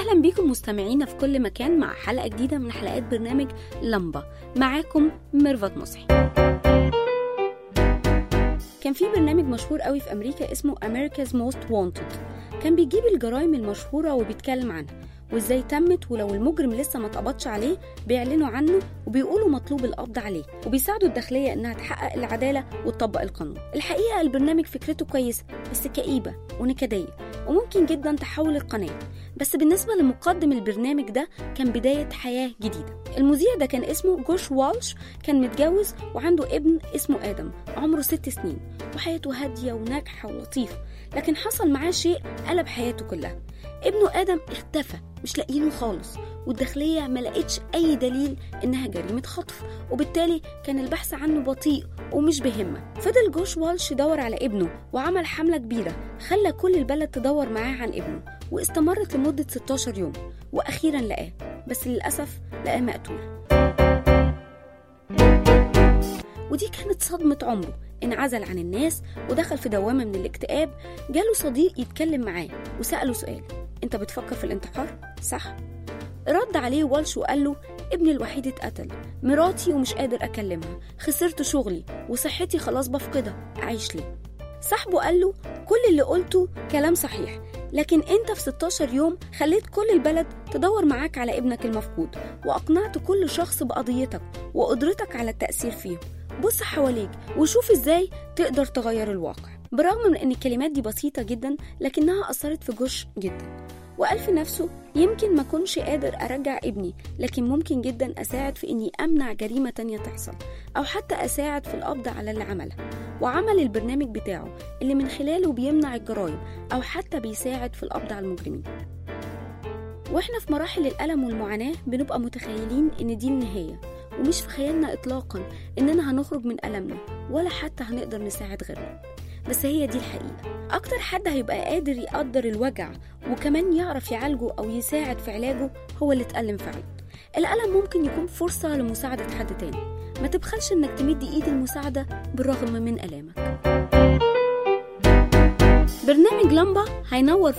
أهلا بيكم مستمعينا في كل مكان مع حلقة جديدة من حلقات برنامج لمبة معاكم ميرفت مصحي كان في برنامج مشهور قوي في أمريكا اسمه America's Most Wanted كان بيجيب الجرائم المشهورة وبيتكلم عنها وازاي تمت ولو المجرم لسه ما اتقبضش عليه بيعلنوا عنه وبيقولوا مطلوب القبض عليه وبيساعدوا الداخلية انها تحقق العدالة وتطبق القانون الحقيقة البرنامج فكرته كويسة بس كئيبة ونكدية وممكن جدا تحول القناة بس بالنسبة لمقدم البرنامج ده كان بداية حياة جديدة المذيع ده كان اسمه جوش والش كان متجوز وعنده ابن اسمه آدم عمره ست سنين وحياته هادية وناجحة ولطيفة لكن حصل معاه شيء قلب حياته كلها ابنه آدم اختفى مش لاقيينه خالص والداخلية ما لقيتش أي دليل إنها جريمة خطف وبالتالي كان البحث عنه بطيء ومش بهمة فضل جوش والش يدور على ابنه وعمل حملة كبيرة خلى كل البلد تدور معاه عن ابنه واستمرت لمدة 16 يوم وأخيرا لقاه بس للأسف لقاه مقتول ودي كانت صدمة عمره انعزل عن الناس ودخل في دوامة من الاكتئاب جاله صديق يتكلم معاه وسأله سؤال انت بتفكر في الانتحار؟ صح؟ رد عليه والش وقال له ابني الوحيد اتقتل مراتي ومش قادر اكلمها خسرت شغلي وصحتي خلاص بفقدها اعيش ليه صاحبه قال له كل اللي قلته كلام صحيح لكن انت في 16 يوم خليت كل البلد تدور معاك على ابنك المفقود واقنعت كل شخص بقضيتك وقدرتك على التأثير فيهم بص حواليك وشوف ازاي تقدر تغير الواقع برغم من ان الكلمات دي بسيطة جدا لكنها أثرت في جوش جدا وقال في نفسه يمكن ما كنش قادر أرجع ابني لكن ممكن جدا أساعد في إني أمنع جريمة تانية تحصل أو حتى أساعد في القبض على اللي عملها وعمل البرنامج بتاعه اللي من خلاله بيمنع الجرائم أو حتى بيساعد في القبض على المجرمين واحنا في مراحل الألم والمعاناة بنبقى متخيلين إن دي النهاية ومش في خيالنا إطلاقا إننا هنخرج من ألمنا ولا حتى هنقدر نساعد غيرنا بس هي دي الحقيقة أكتر حد هيبقى قادر يقدر الوجع وكمان يعرف يعالجه أو يساعد في علاجه هو اللي اتألم فعلا الألم ممكن يكون فرصة لمساعدة حد تاني ما تبخلش إنك تمد إيد المساعدة بالرغم من ألامك برنامج لمبة هينور